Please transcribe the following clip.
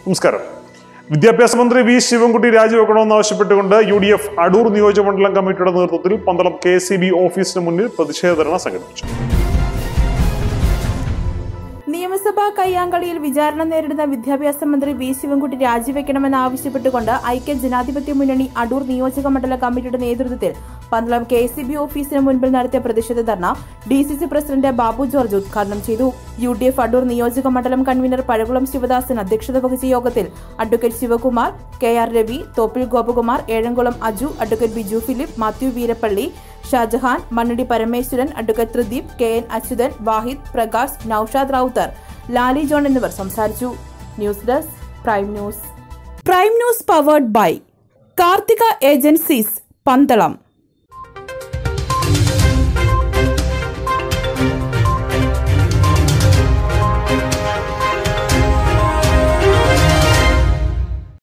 നമസ്കാരം വിദ്യാഭ്യാസ മന്ത്രി വി ശിവൻകുട്ടി രാജിവെക്കണമെന്ന് ആവശ്യപ്പെട്ടുകൊണ്ട് യു ഡി എഫ് അടൂർ നിയോജകമണ്ഡലം കമ്മിറ്റിയുടെ നേതൃത്വത്തിൽ പന്തളം കെ സി ബി ഓഫീസിന് മുന്നിൽ പ്രതിഷേധ ധർണ സംഘടിപ്പിച്ചു നിയമസഭാ കയ്യാങ്കളിയിൽ വിചാരണ നേരിടുന്ന വിദ്യാഭ്യാസ മന്ത്രി വി ശിവൻകുട്ടി രാജിവെക്കണമെന്ന് ആവശ്യപ്പെട്ടുകൊണ്ട് ഐക്യ ജനാധിപത്യ മുന്നണി അടൂർ നിയോജക മണ്ഡല കമ്മിറ്റിയുടെ നേതൃത്വത്തിൽ പന്തളം കെ സി ബി ഓഫീസിന് മുൻപിൽ നടത്തിയ പ്രതിഷേധ ധർണ D C C president Babu George ഉദ്ഘാടനം ചെയ്തു യു ഡി എഫ് അടൂർ നിയോജക മണ്ഡലം കൺവീനർ പഴകുളം ശിവദാസൻ അധ്യക്ഷത വഹിച്ച യോഗത്തിൽ advocate Sivakumar K R Ravi Thoppil Gopakumar Ezhamkulam Aju advocate Biju Philip Mathew Veerappally Shajahan Mannadi Parameswaran advocate Thrideep K N Achuthan Wahid Prakash Noushad Rowther Lali John എന്നിവർ സംസാരിച്ചു news desk prime news prime news powered by Karthika agencies Pandalam